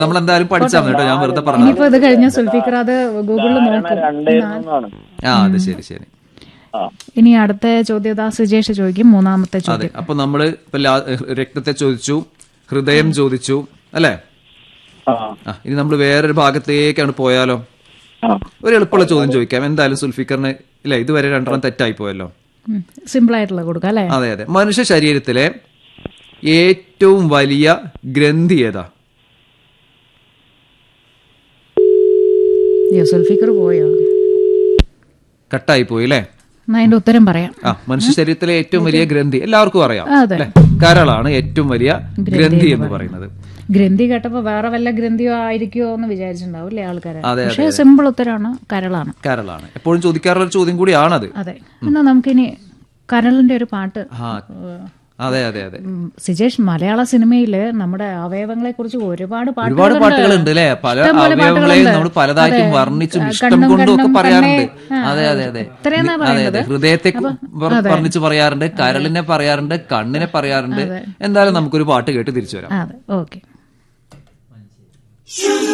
നമ്മൾ എന്തായാലും പഠിച്ചാൽ കേട്ടോ ഞാൻ വെറുതെ പറഞ്ഞു ഇനിയിപ്പോ ഇത് കഴിഞ്ഞ സുൽഫിക്കർ അത് ഗൂഗിളിൽ നോക്കും ആ അത് ശരി ശരി ആ ഇനി അടുത്ത ചോദ്യം ദാ സുജേഷ് ചോദിക്കും മൂന്നാമത്തെ അതെ ചോദ്യം അപ്പൊ നമ്മള് ഇപ്പൊ ലാ- രക്തത്തെ ചോദിച്ചു ഹൃദയം ചോദിച്ചു അല്ലേ ആ ആ ഇനി നമ്മൾ വേറൊരു ഭാഗത്തേക്കാണ് പോയാലോ ആ ഒരു എളുപ്പമുള്ള ചോദ്യം ചോദിക്കാം എന്തായാലും സുൽഫിക്കറിന് ഇല്ല ഇതുവരെ രണ്ടെണ്ണം തെറ്റായി പോയല്ലോ സിമ്പിൾ ആയിട്ടുള്ള കൊടുക്കാം അല്ലെ അതെ അതെ മനുഷ്യ ശരീരത്തിലെ ഏറ്റവും വലിയ ഗ്രന്ഥി ഏതാ സുൽഫിക്കർ പോയോ കട്ടായി പോയി അല്ലേ എന്നാ അതിന്റെ ഉത്തരം പറയാം ആ മനുഷ്യ ശരീരത്തിലെ ഏറ്റവും വലിയ ഗ്രന്ഥി എല്ലാവർക്കും അറിയാം അതെ അല്ലെ കരളാണ് ഏറ്റവും വലിയ ഗ്രന്ഥി എന്ന് പറയുന്നത് ഗ്രന്ഥി കേട്ടപ്പോ വേറെ വല്ല ഗ്രന്ഥിയോ ആയിരിക്കുമോ എന്ന് വിചാരിച്ചിട്ടുണ്ടാവും അല്ലേ ആൾക്കാരെ അതെ, പക്ഷേ സിമ്പിൾ ഉത്തരമാണ് കരളാണ് കരളാണ് എപ്പോഴും ചോദിക്കാറുള്ള ഒരു ചോദ്യം കൂടിയാണത് അതെ എന്നാ നമുക്കിനി കരളിന്റെ ഒരു പാട്ട് ആ അതെ അതെ അതെ ഉം, സിജേഷ് മലയാള സിനിമയില് നമ്മുടെ അവയവങ്ങളെ കുറിച്ച് ഒരുപാട് ഒരുപാട് പാട്ടുകളുണ്ട്. പാട്ടുകളുണ്ട് അല്ലെ പല ഇഷ്ടംപോലെ അവയവങ്ങളെയും പാട്ടുകളുണ്ട്. നമ്മൾ പലതായിട്ടും അതെ. വർണ്ണിച്ചും ഇഷ്ടം കണ്ണും കൊണ്ടും ഒക്കെ കണ്ണും പറയാറുണ്ട് കണ്ണേ. ആ, അതെ അതെ അതെ ഇത്രയെന്നാ അതെ അതെ പറയുന്നത്. ഹൃദയത്തെ വർണ്ണിച്ച് പറയാറുണ്ട് കരളിനെ പറയാറുണ്ട് കണ്ണിനെ പറയാറുണ്ട് എന്തായാലും നമുക്കൊരു പാട്ട് കേട്ട് തിരിച്ചു വരാം അതെ ഓക്കെ